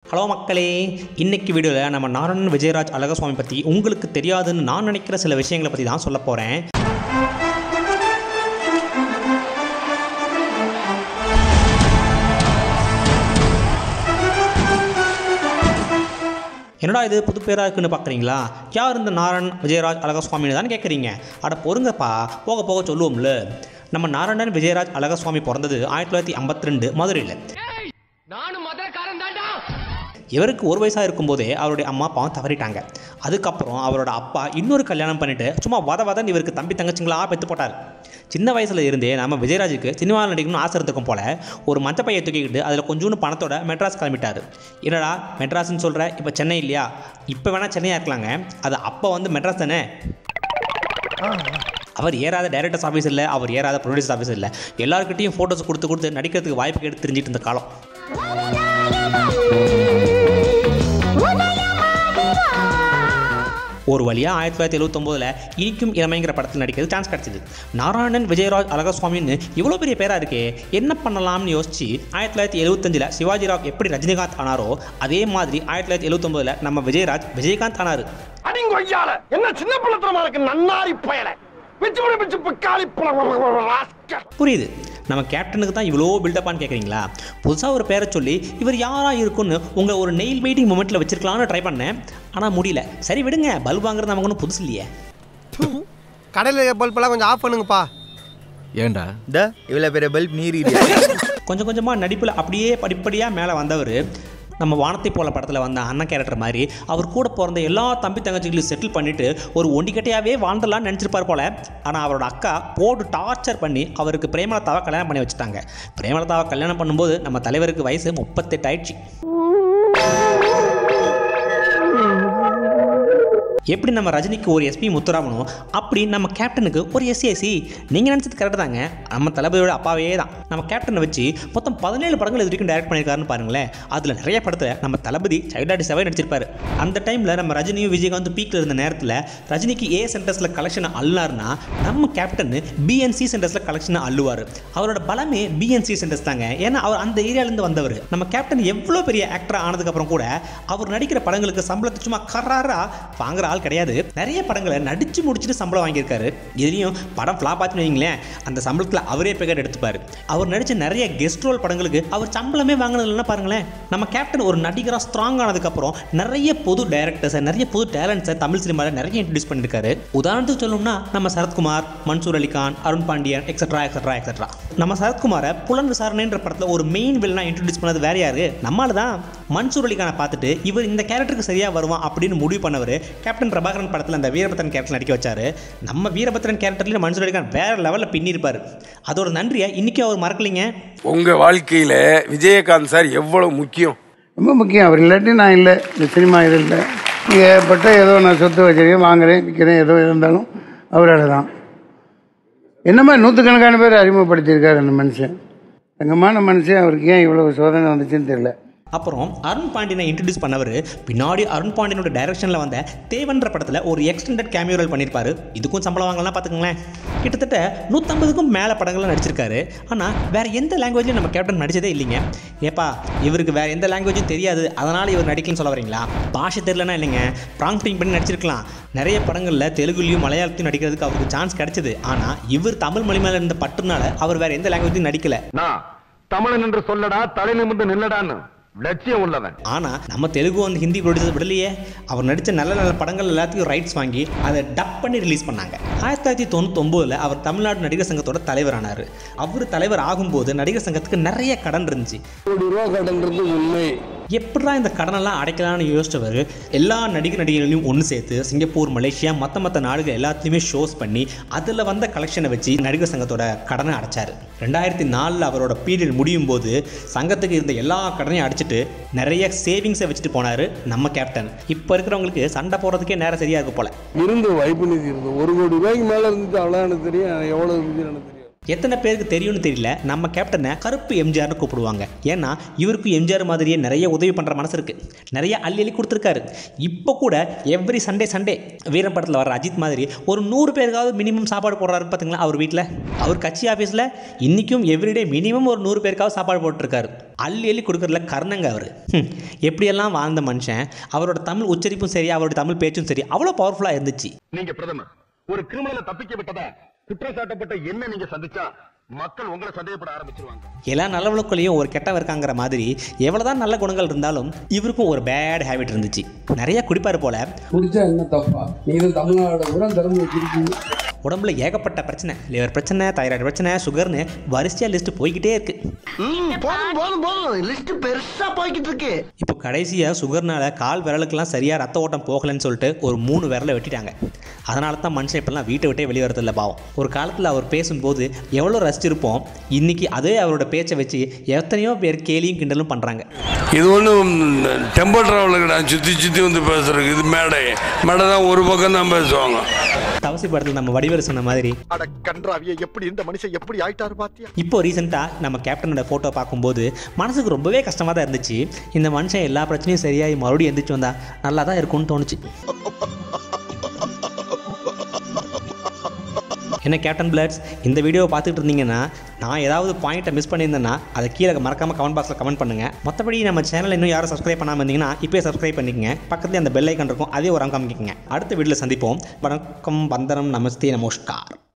hello மக்களே இன்னைக்கு வீடியோவில் நம்ம நாராயணன் விஜயராஜ் அழகசுவாமி பற்றி உங்களுக்கு தெரியாதுன்னு நான் நினைக்கிற சில விஷயங்களை பற்றி தான் சொல்ல போகிறேன் என்னடா இது புது பேராக இருக்குன்னு பார்க்குறீங்களா யார் இந்த நாராயண் விஜயராஜ் அழகசுவாமின்னு தான் கேட்குறீங்க அட பொறுங்கப்பா போக போக சொல்லுவோம்ல நம்ம நாராயணன் விஜயராஜ் அழகசுவாமி பிறந்தது ஆயிரத்தி தொள்ளாயிரத்தி ஐம்பத்தி ரெண்டு மதுரையில் நானும் மதுரக்காரன் தான்டா இவருக்கு ஒரு வயசாக இருக்கும்போதே அவருடைய அம்மா அப்பாவும் தவறிட்டாங்க அதுக்கப்புறம் அவரோட அப்பா இன்னொரு கல்யாணம் பண்ணிட்டு சும்மா வத வதன்னு இவருக்கு தம்பி தங்கச்சிங்களா பெற்று போட்டார் சின்ன வயசுல இருந்தே நம்ம விஜயராஜுக்கு சினிமாவில் நடிக்கணும்னு ஆசை இருந்திருக்கும் போல ஒரு மஞ்ச பையை தூக்கிக்கிட்டு அதில் கொஞ்சோண்டு பணத்தோட மெட்ராஸ் கிளம்பிட்டார் என்னடா மெட்ராஸ்னு சொல்கிற இப்போ சென்னை இல்லையா இப்போ வேணால் சென்னையாக இருக்கலாங்க அது அப்போ வந்து மெட்ராஸ் தானே அவர் ஏறாத டைரக்டர்ஸ் ஆஃபீஸ் இல்லை அவர் ஏறாத ப்ரொடியூசர் ஆஃபீஸ் இல்லை எல்லாருக்கிட்டையும் ஃபோட்டோஸ் கொடுத்து கொடுத்து நடிக்கிறதுக்கு வாய்ப்பு கேட்டு தெரிஞ்சிட்டு இருந்த காலம் ஒரு வழியாக ஆயிரத்தி தொள்ளாயிரத்தி எழுபத்தொம்போதில் இனிக்கும் இளமைங்கிற படத்தில் நடிக்கிறது சான்ஸ் கிடச்சிது நாராயணன் விஜயராஜ் அழகசுவாமின்னு இவ்வளோ பெரிய பேராக இருக்கே என்ன பண்ணலாம்னு யோசிச்சு ஆயிரத்தி தொள்ளாயிரத்தி எழுபத்தஞ்சில் சிவாஜிராவ் எப்படி ரஜினிகாந்த் ஆனாரோ அதே மாதிரி ஆயிரத்தி தொள்ளாயிரத்தி எழுபத்தொம்போதில் நம்ம விஜயராஜ் விஜயகாந்த் ஆனார் அடிங்கொய்யால என்ன சின்ன பிள்ளைத்தனமா இருக்கு நன்னாரி பயல பிச்சு பிடி பிச்சு பிக்காளி ராஸ்கல் புரியுது நம்ம கேப்டனுக்கு தான் இவ்வளோ பில்டப்பான்னு கேட்குறீங்களா புதுசாக ஒரு பேரை சொல்லி இவர் யாராக இருக்குன்னு உங்களை ஒரு நெயில் மீட்டிங் மூமெண்ட்டில் வச்சிருக்கலாம்னு ட்ரை பண்ணேன் ஆனால் முடியல சரி விடுங்க பல்ப் வாங்குறது நமக்கு ஒன்றும் புதுசு இல்லையே கடையில் பல்பெல்லாம் கொஞ்சம் ஆஃப் பண்ணுங்கப்பா ஏன்டா இந்த இவ்வளோ பெரிய பல்ப் நீர் கொஞ்சம் கொஞ்சமாக நடிப்பில் அப்படியே படிப்படியாக மேலே வந்தவர் நம்ம வானத்தை போல படத்தில் வந்த அண்ணன் கேரக்டர் மாதிரி அவர் கூட பிறந்த எல்லா தம்பி தங்கச்சிகளையும் செட்டில் பண்ணிவிட்டு ஒரு ஒண்டிக்கட்டையாகவே வாழ்ந்துடலாம்னு நினச்சிருப்பார் போல ஆனால் அவரோட அக்கா போட்டு டார்ச்சர் பண்ணி அவருக்கு பிரேமலதாவை கல்யாணம் பண்ணி வச்சுட்டாங்க பிரேமலதாவை கல்யாணம் பண்ணும்போது நம்ம தலைவருக்கு வயசு முப்பத்தெட்டு ஆயிடுச்சு எப்படி நம்ம ரஜினிக்கு ஒரு எஸ்பி முத்துராமனோ அப்படி நம்ம கேப்டனுக்கு ஒரு எஸ்ஏசி நீங்கள் நினச்சது கரெக்டு தாங்க நம்ம தளபதியோட அப்பாவே தான் நம்ம கேப்டனை வச்சு மொத்தம் பதினேழு படங்கள் இது வரைக்கும் டைரக்ட் பண்ணியிருக்காருன்னு பாருங்களேன் அதில் நிறைய படத்தில் நம்ம தளபதி சைல்டாடி செவை நடிச்சிருப்பாரு அந்த டைமில் நம்ம ரஜினியும் விஜயகாந்த் பீக்கில் இருந்த நேரத்தில் ரஜினிக்கு ஏ சென்டர்ஸில் கலெக்ஷனை அள்ளாருன்னா நம்ம கேப்டன் பிஎன்சி சென்டர்ஸில் கலெக்ஷனை அள்ளுவார் அவரோட பலமே பிஎன்சி சென்டர்ஸ் தாங்க ஏன்னா அவர் அந்த ஏரியாலேருந்து வந்தவர் நம்ம கேப்டன் எவ்வளோ பெரிய ஆக்டர் ஆனதுக்கப்புறம் கூட அவர் நடிக்கிற படங்களுக்கு சம்பளத்தை சும்மா கராரா வாங்குற ஆள் கிடையாது நிறைய படங்களை நடிச்சு முடிச்சுட்டு சம்பளம் வாங்கியிருக்காரு இதுலேயும் படம் ஃப்ளாப் ஆச்சுன்னு வைங்களேன் அந்த சம்பளத்தில் அவரே பேக்கெட் எடுத்துப்பார் அவர் நடித்த நிறைய கெஸ்ட் ரோல் படங்களுக்கு அவர் சம்பளமே வாங்கினது இல்லைன்னா பாருங்களேன் நம்ம கேப்டன் ஒரு நடிகராக ஸ்ட்ராங் ஆனதுக்கப்புறம் நிறைய புது டைரக்டர்ஸை நிறைய புது டேலண்ட்ஸை தமிழ் சினிமாவில் நிறைய இன்ட்ரடியூஸ் பண்ணியிருக்காரு உதாரணத்துக்கு சொல்லணும்னா நம்ம Sarathkumar Mansoor Alikhan Arun Pandian extra extra extra நம்ம சரத்குமாரை புலன் விசாரணைன்ற படத்தில் ஒரு மெயின் வில்லனா இன்ட்ரடியூஸ் பண்ணது வேற யாரு நம்மால தான் மன்சூர் அலிகானை பார்த்துட்டு இவர் இந்த கேரக்டருக்கு சரியாக வருவான் அப்படின்னு முடிவு பண்ணவர் கேப்டன் பிரபாகரன் படத்தில் அந்த வீரபத்ரன் கேரக்டர் நடிக்க வச்சாரு நம்ம வீரபத்ரன் கேரக்டர்லேயும் மன்சூர் அலிகான் வேற லெவலில் பின்னிருப்பார் அதோட நன்றியை இன்னைக்கு அவர் மறக்கலைங்க உங்க வாழ்க்கையில விஜயகாந்த் சார் எவ்வளவு முக்கியம் ரொம்ப முக்கியம் அவர் இல்லாட்டி நான் இல்லை இந்த சினிமா இது இல்லை ஏற்பட்ட ஏதோ நான் சொத்து வச்சிருக்கேன் வாங்குறேன் விற்கிறேன் ஏதோ இருந்தாலும் அவரால் தான் என்ன மாதிரி நூற்றுக்கணக்கான பேர் அறிமுகப்படுத்தியிருக்காரு அந்த மனுஷன் தங்கமான மனுஷன் அவருக்கு ஏன் இவ்வளவு சோதனை வந்துச்சுன்னு தெரியல அப்புறம் அருண் பாண்டியனை இன்ட்ரடியூஸ் பண்ணவர் பின்னாடி அருண் பாண்டியனோட டைரக்ஷனில் வந்த தேவன்ற படத்தில் ஒரு எக்ஸ்டெண்டட் கேமியோ ரோல் பண்ணியிருப்பாரு இதுக்கும் சம்பளம் வாங்கலாம் பார்த்துக்கங்களேன் கிட்டத்தட்ட நூற்றம்பதுக்கும் மேலே படங்கள்லாம் நடிச்சிருக்காரு ஆனால் வேற எந்த லாங்குவேஜ்லையும் நம்ம கேப்டன் நடிச்சதே இல்லைங்க ஏப்பா இவருக்கு வேற எந்த லாங்குவேஜும் தெரியாது அதனால் இவர் நடிக்கலன்னு சொல்ல வரீங்களா பாஷை தெரியலனா இல்லைங்க ப்ராங்க்டிங் பண்ணி நடிச்சிருக்கலாம் நிறைய படங்களில் தெலுங்குலையும் மலையாளத்தையும் நடிக்கிறதுக்கு அவருக்கு சான்ஸ் கிடைச்சது ஆனால் இவர் தமிழ் மொழி மேலே இருந்த பற்றுனால அவர் வேற எந்த லாங்குவேஜும் நடிக்கல நான் தமிழன் என்று சொல்லடா தலை நிமிர்ந்து நில்லடான்னு லட்சியம் உள்ளவன் ஆனால் நம்ம தெலுங்கு வந்து ஹிந்தி ப்ரொடியூசர் விடலையே அவர் நடித்த நல்ல நல்ல படங்கள் எல்லாத்தையும் ரைட்ஸ் வாங்கி அதை டப் பண்ணி ரிலீஸ் பண்ணாங்க ஆயிரத்தி தொள்ளாயிரத்தி தொண்ணூத்தொம்போதில் அவர் தமிழ்நாடு நடிகர் சங்கத்தோட தலைவரானார் அவர் தலைவர் ஆகும்போது நடிகர் சங்கத்துக்கு நிறைய கடன் இருந்துச்சு கோடி ரூபா கடன்றது உண்மை எப்படிலாம் இந்த கடனெல்லாம் அடைக்கலாம்னு யோசிச்சவர் எல்லா நடிகர் நடிகர்களையும் ஒன்று சேர்த்து சிங்கப்பூர் மலேசியா மற்ற மற்ற நாடுகள் எல்லாத்தையுமே ஷோஸ் பண்ணி அதில் வந்த கலெக்ஷனை வச்சு நடிகர் சங்கத்தோட கடனை அடைச்சார் ரெண்டாயிரத்தி நாலில் அவரோட பீரியட் முடியும் போது சங்கத்துக்கு இருந்த எல்லா கடனையும் அடிச்சிட்டு நிறைய சேவிங்ஸை வச்சுட்டு போனார் நம்ம கேப்டன் இப்போ இருக்கிறவங்களுக்கு சண்டை போடுறதுக்கே நேரம் சரியாக இருக்கு போல இருந்து வைப்பு நிதி இருந்து ஒரு கோடி ரூபாய்க்கு மேல இருந்துச்சு அவ்வளோ எனக்கு தெரியும் எவ்வளவு இருந்துச்சு எனக்கு தெரியும் எத்தனை பேருக்கு தெரியும்னு தெரியல நம்ம கேப்டனை கருப்பு எம்ஜிஆர்னு கூப்பிடுவாங்க ஏன்னா இவருக்கும் எம்ஜிஆர் மாதிரியே நிறைய உதவி பண்ணுற மனசு இருக்குது நிறைய அள்ளி அள்ளி கொடுத்துருக்காரு இப்போ கூட எவ்ரி சண்டே சண்டே வீரம் படத்தில் வர அஜித் மாதிரி ஒரு நூறு பேருக்காவது மினிமம் சாப்பாடு போடுறாரு பார்த்தீங்களா அவர் வீட்டில் அவர் கட்சி ஆஃபீஸில் இன்றைக்கும் எவ்ரிடே மினிமம் ஒரு நூறு பேருக்காவது சாப்பாடு போட்டிருக்காரு அள்ளி அள்ளி கொடுக்குறதுல கர்ணங்க அவர் எப்படியெல்லாம் வாழ்ந்த மனுஷன் அவரோட தமிழ் உச்சரிப்பும் சரி அவரோட தமிழ் பேச்சும் சரி அவ்வளோ பவர்ஃபுல்லாக இருந்துச்சு நீங்க பிரதமர் ஒரு கிரிமினலை தப்பிக்க விட்டதா குற்றம் சாட்டப்பட்ட என்ன நீங்க சந்திச்சா மக்கள் உங்களை சந்தேகப்பட ஆரம்பிச்சிருவாங்க எல்லா நல்லவனுக்குள்ளேயும் ஒரு கெட்டவன் இருக்காங்கிற மாதிரி எவ்வளோதான் நல்ல குணங்கள் இருந்தாலும் இவருக்கும் ஒரு பேட் ஹேபிட் இருந்துச்சு நிறைய குடிப்பார் போல குடிச்சா என்ன தப்பா நீங்க தமிழ்நாடு பூரா திறந்து வச்சிருக்கீங்க உடம்புல ஏகப்பட்ட பிரச்சனை லிவர் பிரச்சனை தைராய்டு பிரச்சனை சுகர்னு வரிசையாக லிஸ்ட் போய்கிட்டே இருக்கு போதும் போதும் போதும் லிஸ்ட் பெருசா போய்கிட்டு இருக்கு இப்போ கடைசியாக சுகர்னால கால் விரலுக்கெல்லாம் சரியாக ரத்த ஓட்டம் போகலைன்னு சொல்லிட்டு ஒரு மூணு விரலை வெட்டிட்டாங்க அதனால தான் மனுஷன் இப்போல்லாம் வீட்டை விட்டே வெளியே வரதில்ல பாவம் ஒரு காலத்தில் அவர் பேசும்போது எவ்வளோ ரசிச்சிருப்போம் இன்னைக்கு அதே அவரோட பேச்சை வச்சு எத்தனையோ பேர் கேலியும் கிண்டலும் பண்ணுறாங்க இது ஒன்றும் டெம்போ டிராவலுக்கு நான் சுற்றி சுற்றி வந்து பேசுறதுக்கு இது மேடை மேடை தான் ஒரு பக்கம் தான் பேசுவாங்க தவசி படத்தில் நம்ம வடிவேலு சொன்ன மாதிரி அட கன்றாவிய எப்படி இந்த மனுஷன் எப்படி ஆயிட்டாரு பாத்தியா இப்போ ரீசெண்டாக நம்ம கேப்டனோட ஃபோட்டோ பார்க்கும்போது மனசுக்கு ரொம்பவே கஷ்டமாக தான் இருந்துச்சு இந்த மனுஷன் எல்லா பிரச்சனையும் சரியாகி மறுபடியும் எந்திரிச்சு வந்தா நல்லா தான் இருக்கும்னு தோணுச்சு என்ன கேப்டன் பிளட்ஸ் இந்த வீடியோவை பார்த்துட்டு இருந்தீங்கன்னா நான் ஏதாவது பாயிண்ட்டை மிஸ் பண்ணியிருந்தேன்னா அதை கீழே மறக்காமல் கமெண்ட் பாக்ஸில் கமெண்ட் பண்ணுங்கள் மற்றபடி நம்ம சேனல் இன்னும் யாரும் சப்ஸ்கிரைப் பண்ணாமல் இருந்தீங்கன்னா இப்போயே சப்ஸ்கிரைப் பண்ணிக்கங்க பக்கத்துலேயே அந்த பெல் ஐக்கன் இருக்கும் அதே ஒரு அங்கம் காமிக்கங்க அடுத்த வீடியோவில் சந்திப்போம் வணக்கம் வந்தனம் நமஸ்தே நமஸ்கார்